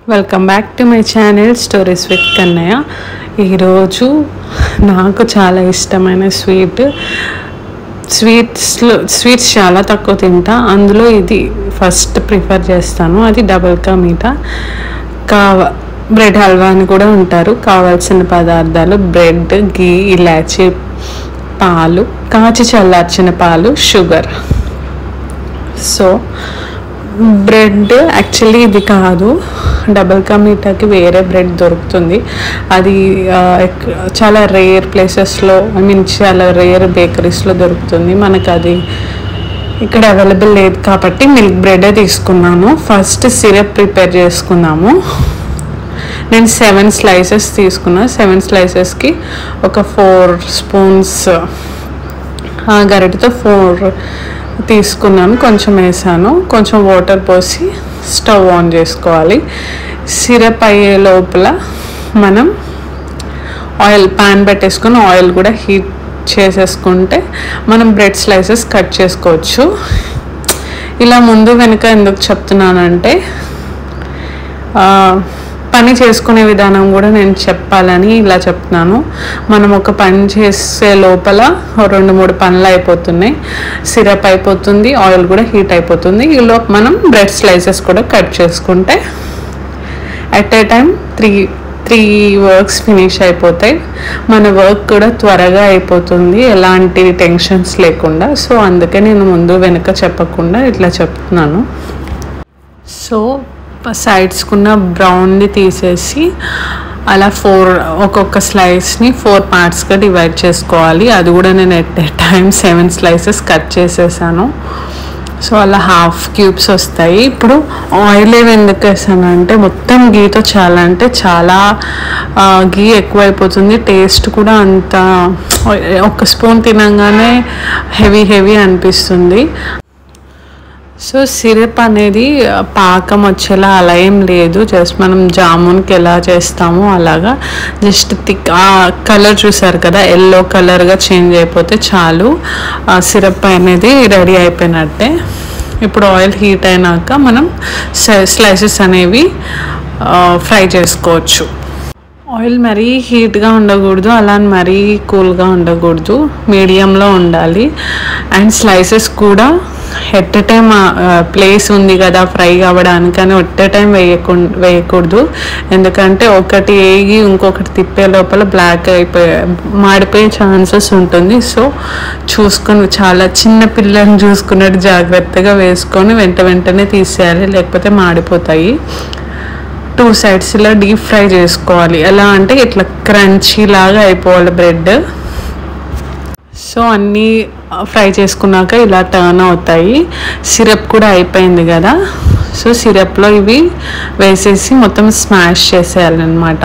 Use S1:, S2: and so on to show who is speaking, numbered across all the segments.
S1: welcome back to my channel stories with Kannayya ఈరోజు నాకు చాలా ఇష్టమైన స్వీట్ స్వీట్స్లో స్వీట్స్ చాలా తక్కువ తింటా అందులో ఇది ఫస్ట్ ప్రిఫర్ చేస్తాను అది డబుల్ కా మీఠా కావ బ్రెడ్ హల్వా అని కూడా ఉంటారు కావాల్సిన పదార్థాలు బ్రెడ్ గీ ఇలాచీ పాలు కాచి చల్లార్చిన పాలు షుగర్ సో బ్రెడ్ యాక్చువల్లీ ఇది కాదు డబల్ కా మీఠాకి వేరే బ్రెడ్ దొరుకుతుంది అది ఆ, ఎక్- చాలా రేర్ ప్లేసెస్లో ఐ మీన్ చాలా రేర్ బేకరీస్లో దొరుకుతుంది మనకు అది ఇక్కడ అవైలబుల్ లేదు కాబట్టి మిల్క్ బ్రెడే తీసుకున్నాను ఫస్ట్ సిరప్ ప్రిపేర్ చేసుకున్నాము నేను సెవెన్ స్లైసెస్ తీసుకున్నా సెవెన్ స్లైసెస్కి ఒక ఫోర్ స్పూన్స్ ఆ గరిటతో ఫోర్ తీసుకున్నాను కొంచెం వేసాను కొంచెం వాటర్ పోసి స్టవ్ ఆన్ చేసుకోవాలి సిరప్ అయ్యే లోపల మనం ఆయిల్ పాన్ పెట్టేసుకొని ఆయిల్ కూడా హీట్ చేసేసుకుంటే మనం బ్రెడ్ స్లైసెస్ కట్ చేసుకోవచ్చు ఇలా ముందు వెనుక ఎందుకు చెప్తున్నానంటే ఆ, పని చేసుకునే విధానం కూడా నేను చెప్పాలని ఇలా చెప్తున్నాను మనం ఒక పని చేసే లోపల ఓ రెండు మూడు పనులు అయిపోతున్నాయి సిరప్ అయిపోతుంది ఆయిల్ కూడా హీట్ అయిపోతుంది ఈలో మనం బ్రెడ్ స్లైసెస్ కూడా కట్ చేసుకుంటే at a time three three works finish అయిపోతాయి మన వర్క్ కూడా త్వరగా అయిపోతుంది ఎలాంటి టెన్షన్స్ లేకుండా సో అందుకే నేను ముందు వెనుక చెప్పకుండా ఇట్లా చెప్తున్నాను సో సైడ్స్కున్న బ్రౌన్ని తీసేసి అలా ఫోర్ ఒక్కొక్క స్లైస్ని ఫోర్ పార్ట్స్గా డివైడ్ చేసుకోవాలి అది కూడా నేను at a time seven slices cut చేసేసాను సో అలా హాఫ్ క్యూబ్స్ వస్తాయి ఇప్పుడు ఆయిల్ ఏమి ఎందుకు వేసాను అంటే మొత్తం గీతో చాలా అంటే చాలా ఆ, గీ ఎక్కువైపోతుంది టేస్ట్ కూడా అంత ఒక స్పూన్ తినంగానే హెవీ హెవీ అనిపిస్తుంది సో సిరప్ అనేది ఆ, పాకం వచ్చేలా అలా ఏం లేదు జస్ట్ మనం జామున్కి ఎలా చేస్తామో అలాగా జస్ట్ థిక్ ఆ కలర్ చూసారు కదా ఎల్లో కలర్గా చేంజ్ అయిపోతే చాలు ఆ సిరప్ అనేది రెడీ అయిపోయినట్టే ఇప్పుడు ఆయిల్ హీట్ అయినాక మనం స్లైసెస్ అనేవి ఫ్రై చేసుకోవచ్చు ఆయిల్ మరీ హీట్గా ఉండకూడదు అలా అని మరీ కూల్గా ఉండకూడదు మీడియంలో ఉండాలి అండ్ స్లైసెస్ కూడా ఎట్ ఎ టైం ప్లేస్ ఉంది కదా ఫ్రై అవ్వడానికి అని ఒట్ ఎ టైం వేయకు వేయకూడదు ఎందుకంటే ఒకటి వేగి ఇంకొకటి తిప్పే లోపల బ్లాక్ అయిపోయే మాడిపోయే ఛాన్సెస్ ఉంటుంది సో చూసుకొని చాలా చిన్న పిల్లల్ని చూసుకున్నట్టు జాగ్రత్తగా వేసుకొని వెంట వెంటనే తీసేయాలి లేకపోతే మాడిపోతాయి టూ సైడ్స్ ఇలా డీప్ ఫ్రై చేసుకోవాలి ఎలా అంటే ఇట్లా క్రంచీ లాగా అయిపోవాలి బ్రెడ్ సో అన్నీ ఫ్రై చేసుకున్నాక ఇలా టర్న్ అవుతాయి సిరప్ కూడా అయిపోయింది కదా సో సిరప్లో ఇవి వేసేసి మొత్తం స్మాష్ చేసేయాలన్నమాట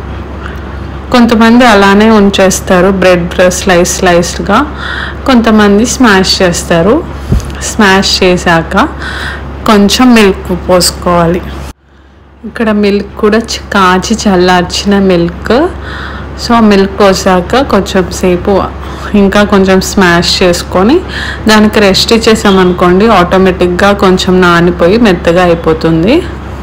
S1: కొంతమంది అలానే ఉంచేస్తారు బ్రెడ్ స్లైస్ స్లైస్గా కొంతమంది స్మాష్ చేస్తారు స్మాష్ చేశాక కొంచెం మిల్క్ పోసుకోవాలి ఇక్కడ మిల్క్ కూడా చి- కాచి చల్లార్చిన మిల్క్ సో ఆ మిల్క్ పోసాక కొంచెం సేపు ఇంకా కొంచెం స్మాష్ చేసుకొని దానికి రెస్ట్ ఇచ్చేసామనుకోండి ఆటోమేటిక్గా కొంచెం నానిపోయి మెత్తగా అయిపోతుంది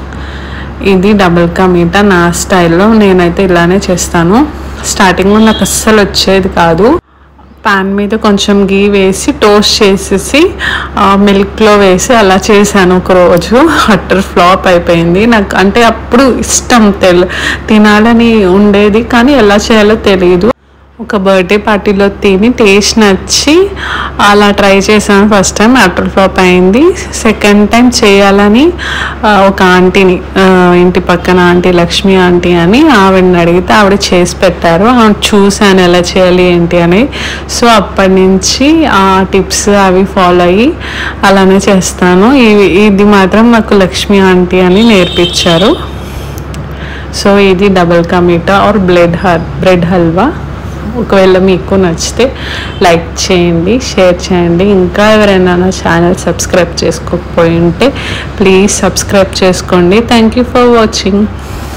S1: ఇది డబుల్ కా మీటా నా స్టైల్లో నేనైతే ఇలానే చేస్తాను స్టార్టింగ్లో నాకు అస్సలు వచ్చేది కాదు పాన్ మీద కొంచెం గీ వేసి టోస్ట్ చేసేసి ఆ, మిల్క్లో వేసి అలా చేశాను ఒక రోజు అట్టర్ ఫ్లాప్ అయిపోయింది నాకు అంటే అప్పుడు ఇష్టం తెల్ తినాలని ఉండేది కానీ ఎలా చేయాలో తెలియదు ఒక బర్త్డే పార్టీలో తిని టేస్ట్ నచ్చి అలా ట్రై చేశాను ఫస్ట్ టైం అటర్ ఫ్లాప్ అయింది సెకండ్ టైం చేయాలని ఆ, ఒక ఆంటీని ఆ, ఇంటి పక్కన ఆంటీ లక్ష్మి ఆంటీ అని ఆవిడని అడిగితే ఆవిడ చేసి పెట్టారు ఆవిడ చూశాను ఎలా చేయాలి ఏంటి అని సో అప్పటి నుంచి ఆ టిప్స్ అవి ఫాలో అయ్యి అలానే చేస్తాను ఇవి ఇది మాత్రం నాకు లక్ష్మి ఆంటీ అని నేర్పించారు సో ఇది double ka meetha or bread or bread halwa ఒకవేళ మీకు నచ్చితే లైక్ చేయండి షేర్ చేయండి ఇంకా ఎవరైనా నా ఛానల్ సబ్స్క్రైబ్ చేసుకోకపోయి ఉంటే ప్లీజ్ సబ్స్క్రైబ్ చేసుకోండి థ్యాంక్ యూ ఫర్ వాచింగ్